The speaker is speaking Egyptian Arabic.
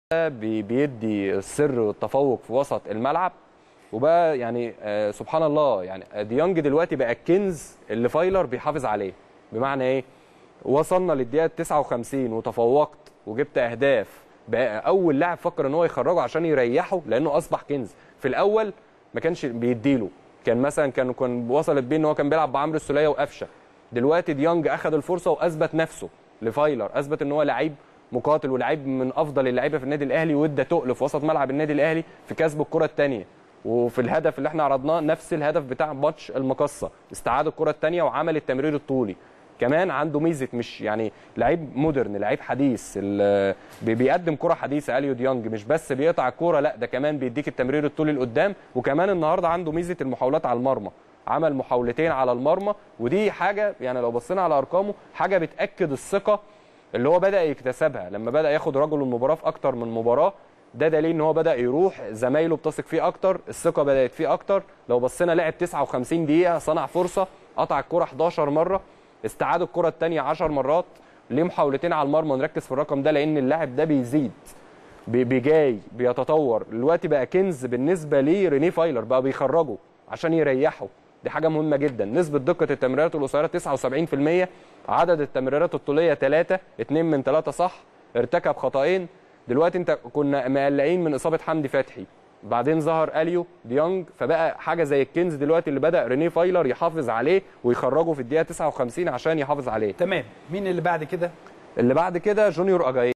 بي- بيدي السر والتفوق في وسط الملعب وبقى يعني آه سبحان الله يعني ديانج دلوقتي بقى الكنز اللي فايلر بيحافظ عليه بمعنى ايه وصلنا للدقيقه 59 وتفوقت وجبت اهداف بقى اول لاعب فكر ان هو يخرجه عشان يريحه لانه اصبح كنز في الاول ما كانش بيديله كان مثلا كان كان وصلت بيه ان هو كان بيلعب بعمرو السوليه وقفشه دلوقتي ديانج اخذ الفرصه واثبت نفسه لفايلر اثبت ان هو لعيب مقاتل ولعيب من افضل اللعيبه في النادي الاهلي وادى تقل في وسط ملعب النادي الاهلي في كسب الكره الثانيه وفي الهدف اللي احنا عرضناه نفس الهدف بتاع ماتش المقصه استعاد الكره الثانيه وعمل التمرير الطولي كمان عنده ميزه مش يعني لعيب مودرن لعيب حديث ال- بي- بيقدم كره حديثه اليو ديانج مش بس بيقطع الكوره لا ده كمان بيديك التمرير الطولي لقدام وكمان النهارده عنده ميزه المحاولات على المرمى عمل محاولتين على المرمى ودي حاجه يعني لو بصينا على ارقامه حاجه بتاكد الثقه اللي هو بدا يكتسبها لما بدا ياخد رجل المباراه في اكتر من مباراه ده دليل ان هو بدا يروح زمايله بتثق فيه اكتر الثقه بدات فيه اكتر لو بصينا لعب 59 دقيقه صنع فرصه قطع الكره 11 مره استعاد الكره الثانيه 10 مرات ليه محاولتين على المرمى نركز في الرقم ده لان اللاعب ده بيزيد بي- بيجاي بيتطور دلوقتي بقى كنز بالنسبه ليه ريني فايلر بقى بيخرجه عشان يريحه دي حاجه مهمه جدا نسبه دقه التمريرات القصيره 79% عدد التمريرات الطوليه 3 2 من 3 صح ارتكب خطأين دلوقتي انت كنا مقلقين من اصابه حمدي فتحي بعدين ظهر اليو ديانج فبقى حاجه زي الكنز دلوقتي اللي بدا ريني فايلر يحافظ عليه ويخرجه في الدقيقه 59 عشان يحافظ عليه تمام مين اللي بعد كده اللي بعد كده جونيور اجاي